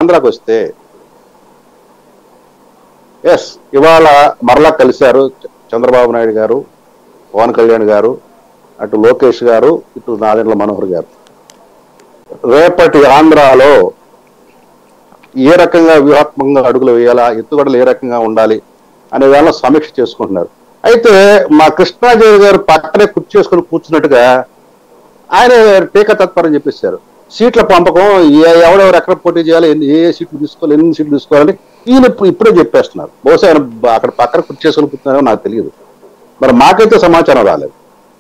ఆంధ్రాకి వస్తే ఎస్ ఇవాళ మరలా కలిశారు చ- చంద్రబాబు నాయుడు గారు పవన్ కళ్యాణ్ గారు అటు లోకేష్ గారు ఇటు నాదెండ్ల మనోహర్ గారు రేపటి ఆంధ్రాలో ఏ రకంగా వ్యూహాత్మకంగా అడుగులు వేయాలా ఎత్తుగడలు ఏ రకంగా ఉండాలి అనే దానిలో సమీక్ష చేసుకుంటున్నారు అయితే మా కృష్ణాదేవి గారు పక్కనే కుర్చీ చేసుకుని కూర్చున్నట్టుగా ఆయన టీకా తత్పరం చెప్పేశారు సీట్ల పంపకం ఏ- ఎవరెవరు ఎక్కడ పోటీ చేయాలి ఎన్ని ఏ ఏ సీట్లు తీసుకోవాలి ఎన్ని సీట్లు తీసుకోవాలని ఈయన ఇప్పుడు ఇప్పుడే చెప్పేస్తున్నారు బహుశా ఆయన బ- అక్కడ పక్కన కుర్చీ చేసుకుని కూర్చున్నారో నాకు తెలియదు మరి మాకైతే సమాచారం రాలేదు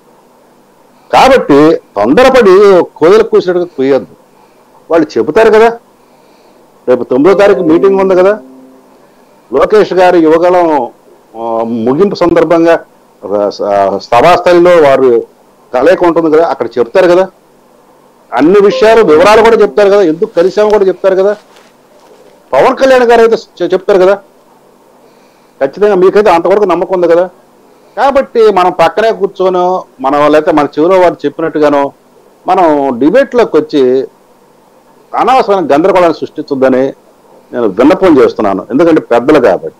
కాబట్టి తొందరపడి కోయిల కూసినట్టుగా కూయొద్దు వాళ్ళు చెబుతారు కదా రేపు తొమ్మిదో తారీఖు మీటింగ్ ఉంది కదా లోకేష్ గారి యువగలం ఆ, ముగింపు సందర్భంగా ఒక స- సభాస్థలిలో వారు కలయిక ఉంటుంది కదా అక్కడ చెప్తారు కదా అన్ని విషయాలు వివరాలు కూడా చెప్తారు కదా ఎందుకు కలిసామో కూడా చెప్తారు కదా పవన్ కళ్యాణ్ గారు అయితే చె- చెప్తారు కదా ఖచ్చితంగా మీకైతే అంతవరకు నమ్మకం ఉంది కదా కాబట్టి మనం పక్కనే కూర్చొని మనం లేకపోతే మన చెవిలో వారు చెప్పినట్టుగానో మనం డిబేట్లోకి వచ్చి అనవసరమైన గందరగోళాన్ని సృష్టించొద్దని నేను విన్నపం చేస్తున్నాను ఎందుకంటే పెద్దలు కాబట్టి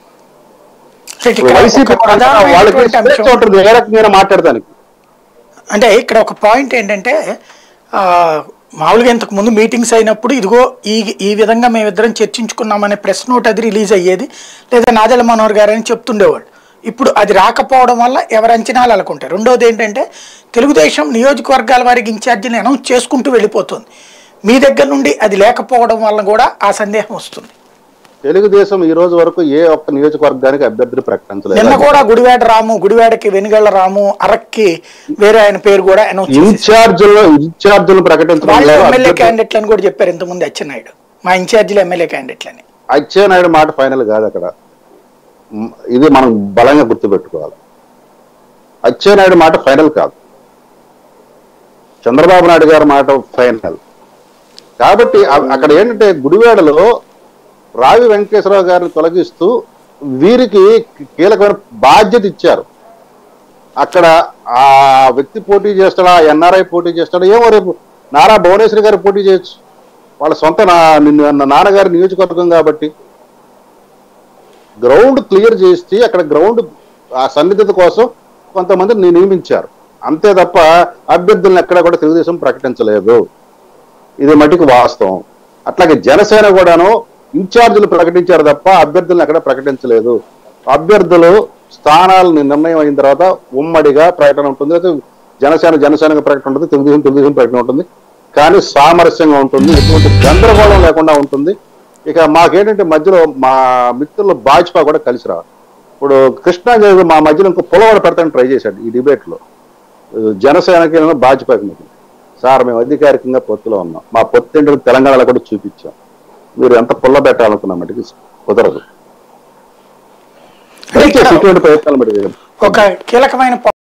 ఇక్కడ ఒక వైసీపీ వాళ్ళకి ప్రధానమైనటువంటి స్వేచ్ఛ అంశం ఉంటుంది ఏ రకంగా మాట్లాడటానికి అంటే ఇక్కడ ఒక పాయింట్ ఏంటంటే ఆ, మామూలుగా ఇంతకు ముందు మీటింగ్స్ అయినప్పుడు ఇదిగో ఈ ఈ విధంగా మేమిద్దరం చర్చించుకున్నామనే ప్రెస్ నోట్ అది రిలీజ్ అయ్యేది లేదా నాదెల మనోహర్ గారు అని చెప్తుండేవాడు ఇప్పుడు అది రాకపోవడం వల్ల ఎవరి అంచనాలు అనుకుంటారు రెండోది ఏంటంటే తెలుగుదేశం నియోజకవర్గాల వారికి ఇన్ఛార్జీని అనౌన్స్ చేసుకుంటూ వెళ్ళిపోతుంది మీ దగ్గర నుండి అది లేకపోవడం వల్ల కూడా ఆ సందేహం వస్తుంది తెలుగుదేశం ఈ రోజు వరకు ఏ ఒక్క నియోజకవర్గానికి అభ్యర్థిని నిన్న ప్రకటించలేదు కూడా గుడివాడ రాము గుడివాడకి వెనుగళ్ళ రాము అరక్కి వేరే ఆయన పేరు కూడా అనౌన్స్ చేశారు ఇన్ఛార్జీలు ఇన్ఛార్జీలు ప్రకటించడం వాళ్ళు లేదు. ఎమ్మెల్యే అభ్యర్థులు- క్యాండిడేట్లు అని కూడా చెప్పారు ఇంతకుముందు అచ్చెన్నాయుడు మా ఇన్ఛార్జీలు ఎమ్మెల్యే క్యాండిడేట్లు అని అచ్చెన్నాయుడు మాట ఫైనల్ కాదు అక్కడ మ్, ఇది మనం బలంగా గుర్తుపెట్టుకోవాలి అచ్చెన్నాయుడు మాట ఫైనల్ కాదు చంద్రబాబు నాయుడు గారి మాట ఫైనల్ కాబట్టి అ- అక్కడ ఏంటంటే గుడివాడలో రావి వెంకటేశ్వరరావు గారిని తొలగిస్తూ వీరికి కీలకమైన బాధ్యత ఇచ్చారు అక్కడ ఆ వ్యక్తి పోటీ చేస్తాడా ఎన్ఆర్ఐ పోటీ చేస్తాడా ఏమో రేపు నారా భువనేశ్వరి గారు పోటీ చేయొచ్చు వాళ్ళ సొంత నా నిన్ను- నాన్నగారి నియోజకవర్గం కాబట్టి గ్రౌండ్ క్లియర్ చేసి అక్కడ గ్రౌండ్ ఆ సన్నిహిత కోసం కొంతమందిని నియమించారు అంతే తప్ప అభ్యర్థులను ఎక్కడ కూడా తెలుగుదేశం ప్రకటించలేదు ఇది మటుకు వాస్తవం అట్లాగే జనసేన కూడాను ఇన్ఛార్జీలు ప్రకటించారు తప్ప అభ్యర్థులను ఎక్కడ ప్రకటించలేదు అభ్యర్థులు స్థానాలు నిర్ణయం అయిన తర్వాత ఉమ్మడిగా ప్రకటన ఉంటుంది లేదా జనసేన జనసేనగా ప్రకటన ఉంటుంది తెలుగుదేశం తెలుగుదేశం ప్రకటన ఉంటుంది కానీ సామరస్యంగా ఉంటుంది ఎటువంటి గందరగోళం లేకుండా ఉంటుంది ఇక మాకేంటంటే మధ్యలో మా మిత్రులు భాజపా కూడా కలిసి రావాలి ఇప్పుడు కృష్ణా గారు మా మధ్యలో ఇంకో పొలవాడ పెడతాను ట్రై చేశాడు ఈ డిబేట్ లో జనసేనకి ఏమో భాజపాకి మధ్య సార్ మేము అధికారికంగా పొత్తులో ఉన్నాం మా పొత్తు ఏంటో తెలంగాణలో కూడా చూపించాం మీరు ఎంత పుల్ల పెట్టాలనుకున్న మటుకు కుదరదు దయచేసి ఇటువంటి ప్రయత్నాలు మటుకు ఒక కీలకమైన